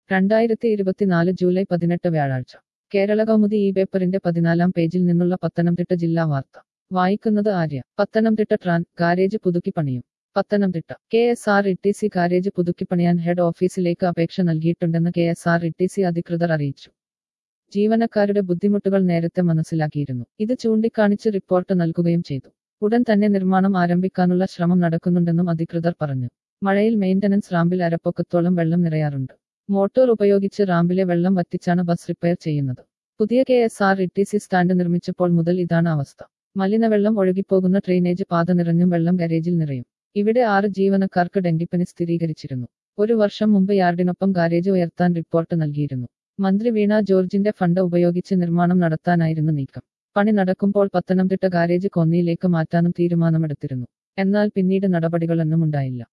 രണ്ടായിരത്തി ഇരുപത്തിനാല് ജൂലൈ പതിനെട്ട് വ്യാഴാഴ്ച കേരള കൗമുദി ഈ പേപ്പറിന്റെ പതിനാലാം പേജിൽ നിന്നുള്ള പത്തനംതിട്ട ജില്ലാ വാർത്ത വായിക്കുന്നത് ആര്യ പത്തനംതിട്ട ട്രാൻ ഗാരേജ് പുതുക്കി പണിയും Pathanamthitta K S R T C സി ഗാരേജ് പുതുക്കിപ്പണിയാൻ ഹെഡ് ഓഫീസിലേക്ക് അപേക്ഷ നൽകിയിട്ടുണ്ടെന്ന് K S R T C സി അധികൃതർ അറിയിച്ചു ജീവനക്കാരുടെ ബുദ്ധിമുട്ടുകൾ നേരത്തെ മനസ്സിലാക്കിയിരുന്നു ഇത് ചൂണ്ടിക്കാണിച്ച് റിപ്പോർട്ട് നൽകുകയും ചെയ്തു ഉടൻ തന്നെ നിർമ്മാണം ആരംഭിക്കാനുള്ള ശ്രമം നടക്കുന്നുണ്ടെന്നും അധികൃതർ പറഞ്ഞു മഴയിൽ മെയിന്റനൻസ് റാമ്പിൽ അരപ്പൊക്കത്തോളം വെള്ളം നിറയാറുണ്ട് മോട്ടോർ ഉപയോഗിച്ച് റാമ്പിലെ വെള്ളം വറ്റിച്ചാണ് ബസ് റിപ്പയർ ചെയ്യുന്നത് പുതിയ K S R T C സി സ്റ്റാൻഡ് നിർമ്മിച്ചപ്പോൾ മുതൽ ഇതാണ് അവസ്ഥ മലിനവെള്ളം ഒഴുകിപ്പോകുന്ന ഡ്രെയിനേജ് പാത നിറഞ്ഞും വെള്ളം ഗാരേജിൽ നിറയും ഇവിടെ ആറ് ജീവനക്കാർക്ക് ഡെങ്കിപ്പനി സ്ഥിരീകരിച്ചിരുന്നു ഒരു വർഷം മുമ്പ് യാർഡിനൊപ്പം ഗാരേജ് ഉയർത്താൻ റിപ്പോർട്ട് നൽകിയിരുന്നു മന്ത്രി വീണ ജോർജിന്റെ ഫണ്ട് ഉപയോഗിച്ച് നിർമ്മാണം നടത്താനായിരുന്നു നീക്കം പണി നടക്കുമ്പോൾ പത്തനംതിട്ട ഗാരേജ് കൊന്നിയിലേക്ക് മാറ്റാനും തീരുമാനമെടുത്തിരുന്നു എന്നാൽ പിന്നീട് നടപടികളൊന്നും ഉണ്ടായില്ല